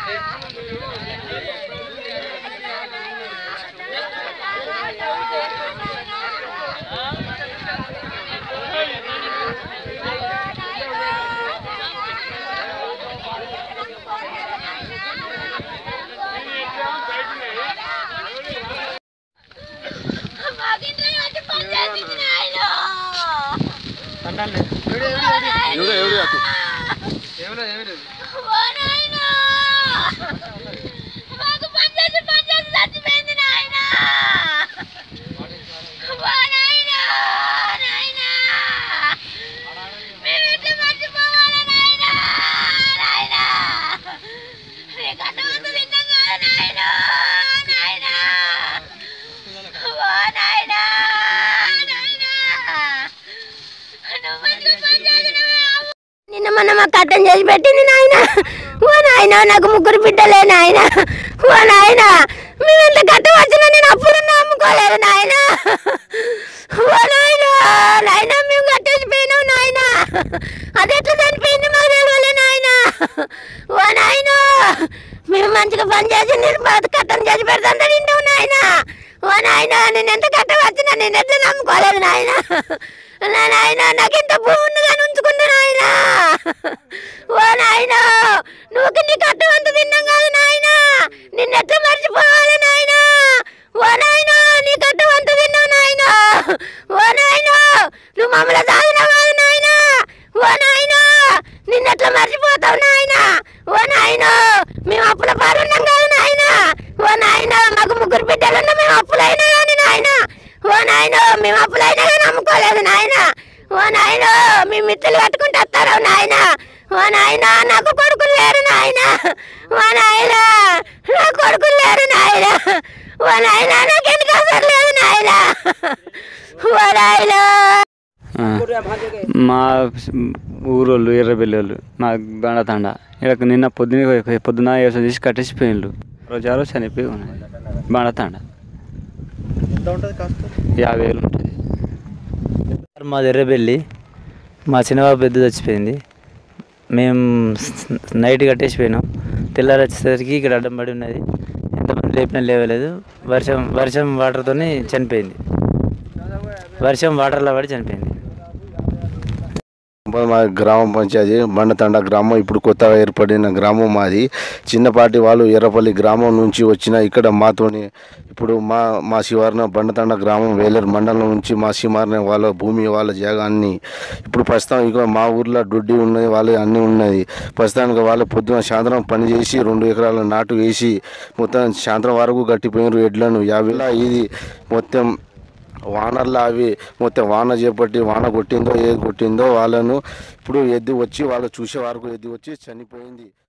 మాకింట్లో వచ్చి పని చేసింది నాయన ఎవడు ఎవడు అటు ఓ నాయన మాకు పని చేసి పని చేసి చచ్చిపోయింది నాయన ఓ నాయన నాయన మేము ఎట్లా మర్చిపోవాలా నాయన నాయన నీ కట్టమంతా తిన్నాం కాదు నాయన నాయన ఓ నాయన నాయన నువ్వు మంచిగా పని చేసినవే అవ్వ. నిన్న మొన్న మా కట్టం చేసి పెట్టింది నాయన ఓ నాయన నాకు ముగ్గురు బిడ్డలే నాయన ఓ నాయన మేము ఎంత కట్టం వచ్చినా నేను అప్పుడు నమ్ముకోలేదు నాయన ఓ నాయన నాయన మేము కట్టేసిపోయినాం నాయన అది ఎట్లా చనిపోయింది మాకు తెలియలే నాయన ఓ నాయన మేము మంచిగా పని చేసి నేను బతు కట్టం చేసి పెడతాను తింటావు నాయన ఓ నాయన నేను ఎంత కట్టం వచ్చినా నేను ఎట్లా నమ్ముకోలేదు నాయన నా నాయన నాకు ఇంత భూమి ఉంది కానీ ఉంచుకున్నా నాయన ఓ నాయన నువ్వు నీ కట్టం అంత తిన్నాం కాదు నాయన నిన్ను ఎట్లా మర్చిపోవాలి నాయన ఓ నాయన నీ కట్టం అంత తిన్నావు నాయన ఓ నాయన నువ్వు మమ్మల్ని సాగినావు కాదు నాయన ఓ నాయన నిన్ను ఎట్లా మర్చిపోతావు నాయన ఓ నాయన మేము అప్పుల పాలున్నాం కాదు నాయన ఓ నాయన మాకు ముగ్గురు బిడ్డలు ఉన్నా మేము అప్పులైనా కానీ నాయన ఓ నాయన మేము అప్పులైనా కానీ నమ్ముకోలేదు నాయన ఓ నాయన మీ మిత్రులు కట్టుకుంటూ వస్తారు నాయన ఓ నాయన నాకు కొడుకులు లేరు నాయన ఓ నాయన నా కొడుకులు లేరు నాయన ఓ నాయన నాకు ఎందుకు అవసరం లేదు నాయన ఓ నాయన మా ఊరోళ్ళు ఎర్రబెల్లి వాళ్ళు మా బండతండ ఇక్కడ నిన్న పొద్దున పొద్దున వ్యవసాయం చేసి కట్టేసిపోయిండ్రు రోజు ఆ రోజు చనిపోయి ఉన్నాయి బండతండ ఎంత ఉంటుంది కాస్ట్ యాభై వేలు ఉంటుంది మాది ఎర్రబెల్లి మా చిన్నబాబు పెద్ద చచ్చిపోయింది మేము స్- నైట్ కట్టేసిపోయినాం తెల్లారి వచ్చేసరికి ఇక్కడ అడ్డం పడి ఉన్నది ఎంతమంది లేపినా లేవలేదు వర్షం వర్షం వాటర్తోనే చనిపోయింది వర్షం వాటర్లో పడి చనిపోయింది మా గ్రామ పంచాయతీ బండతండ గ్రామం ఇప్పుడు కొత్తగా ఏర్పడిన గ్రామం మాది చిన్నపాటి వాళ్ళు ఎర్రపల్లి గ్రామం నుంచి వచ్చిన ఇక్కడ మాతోని ఇప్పుడు మా మా శివారిన బండతండ గ్రామం వేలేరు మండలం నుంచి మా శివారిన వాళ్ళ భూమి వాళ్ళ జాగా అన్ని ఇప్పుడు ప్రస్తుతం ఇక మా ఊర్లో దొడ్డి ఉన్నది వాళ్ళ అన్నీ ఉన్నది ప్రస్తుతానికి వాళ్ళు పొద్దున సాయంత్రం పని చేసి రెండు ఎకరాల నాటు వేసి మొత్తం సాయంత్రం వరకు గట్టిపోయినారు ఎడ్లను యాభైలా ఇది మొత్తం వానర్లు అవి మొత్తం వాన చేపట్టి వాన కొట్టిందో ఏది కొట్టిందో వాళ్ళను ఇప్పుడు ఎద్దు వచ్చి వాళ్ళు చూసే వరకు ఎద్దు వచ్చి చనిపోయింది